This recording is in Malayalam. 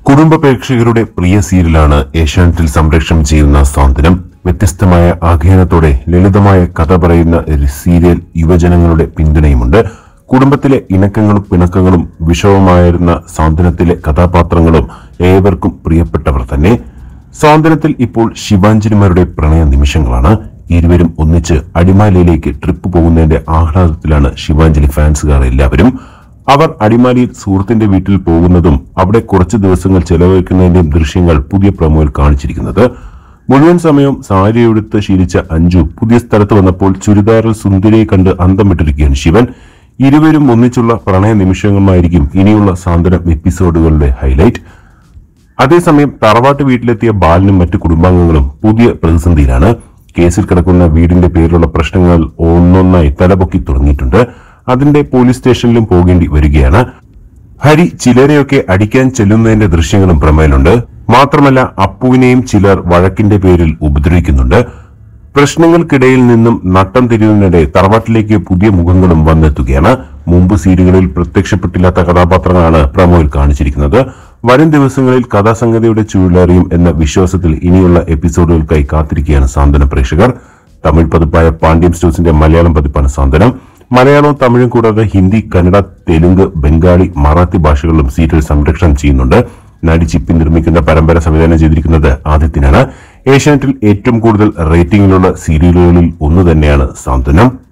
കുടുംബ പ്രേക്ഷകരുടെ പ്രിയ സീരിയലാണ് ഏഷ്യാനെറ്റിൽ സംപ്രേഷണം ചെയ്യുന്ന സാന്ത്വനം വ്യത്യസ്തമായ ആഖ്യാനത്തോടെ ലളിതമായ കഥ പറയുന്ന ഒരു സീരിയൽ യുവജനങ്ങളുടെ പിന്തുണയുമുണ്ട് കുടുംബത്തിലെ ഇണക്കങ്ങളും പിണക്കങ്ങളും വിഷമമായിരുന്ന സാന്ത്വനത്തിലെ കഥാപാത്രങ്ങളും ഏവർക്കും പ്രിയപ്പെട്ടവർ തന്നെ സാന്ത്വനത്തിൽ ഇപ്പോൾ ശിവാഞ്ജലിമാരുടെ പ്രണയ നിമിഷങ്ങളാണ് ഇരുവരും ഒന്നിച്ച് അടിമാലിയിലേക്ക് ട്രിപ്പ് പോകുന്നതിന്റെ ആഹ്ലാദത്തിലാണ് ശിവാഞ്ജലി ഫാൻസുകാർ എല്ലാവരും അവർ അടിമാലിയിൽ സുഹൃത്തിന്റെ വീട്ടിൽ പോകുന്നതും അവിടെ കുറച്ച് ദിവസങ്ങൾ ചെലവഴിക്കുന്നതിന്റെയും ദൃശ്യങ്ങൾ പുതിയ പ്രമോയിൽ കാണിച്ചിരിക്കുന്നത് മുഴുവൻ സമയവും സാരി എടുത്ത് ശീലിച്ച അഞ്ജു പുതിയ സ്ഥലത്ത് വന്നപ്പോൾ ചുരിദാറിൽ സുന്ദരിയെ കണ്ട് അന്തം വിട്ടിരിക്കുകയാണ് ശിവൻ ഇരുവരും ഒന്നിച്ചുള്ള പ്രണയ നിമിഷങ്ങളുമായിരിക്കും ഇനിയുള്ള സാന്ത്വനം എപ്പിസോഡുകളുടെ ഹൈലൈറ്റ് അതേസമയം തറവാട്ട് വീട്ടിലെത്തിയ ബാലനും മറ്റു കുടുംബാംഗങ്ങളും പുതിയ പ്രതിസന്ധിയിലാണ് കേസിൽ കിടക്കുന്ന വീടിന്റെ പേരിലുള്ള പ്രശ്നങ്ങൾ ഒന്നൊന്നായി തലപൊക്കി തുടങ്ങിയിട്ടുണ്ട് അതിന്റെ പോലീസ് സ്റ്റേഷനിലും പോകേണ്ടി വരികയാണ് ഹരി ചിലരെയൊക്കെ അടിക്കാൻ ചെല്ലുന്നതിന്റെ ദൃശ്യങ്ങളും പ്രമേലുണ്ട് മാത്രമല്ല അപ്പുവിനെയും ചിലർ വഴക്കിന്റെ പേരിൽ ഉപദ്രവിക്കുന്നുണ്ട് പ്രശ്നങ്ങൾക്കിടയിൽ നിന്നും നട്ടം തിരിയുന്നതിനിടെ തറവാട്ടിലേക്ക് പുതിയ മുഖങ്ങളും വന്നെത്തുകയാണ് മുമ്പ് സീരിയലുകളിൽ പ്രത്യക്ഷപ്പെട്ടില്ലാത്ത കഥാപാത്രങ്ങളാണ് പ്രമോയിൽ കാണിച്ചിരിക്കുന്നത് വരും ദിവസങ്ങളിൽ കഥാസംഗതിയുടെ ചുഴലറിയും എന്ന വിശ്വാസത്തിൽ ഇനിയുള്ള എപ്പിസോഡുകൾക്കായി കാത്തിരിക്കുകയാണ് സാന്ത്വന പ്രേക്ഷകർ തമിഴ് പതിപ്പായ പാണ്ഡ്യം സ്റ്റോസിന്റെ മലയാളം പതിപ്പാണ് സാന്ത്വനം മലയാളവും തമിഴും കൂടാതെ ഹിന്ദി കന്നഡ തെലുങ്ക് ബംഗാളി മറാത്തി ഭാഷകളിലും സീരിയൽ സംരക്ഷണം ചെയ്യുന്നുണ്ട് നടി ചിപ്പി നിർമ്മിക്കുന്ന പരമ്പര സംവിധാനം ചെയ്തിരിക്കുന്നത് ആദിത്യനാണ് ഏഷ്യാനെറ്റിൽ ഏറ്റവും കൂടുതൽ റേറ്റിംഗിലുള്ള സീരിയലുകളിൽ ഒന്ന് തന്നെയാണ് സാന്ത്വനം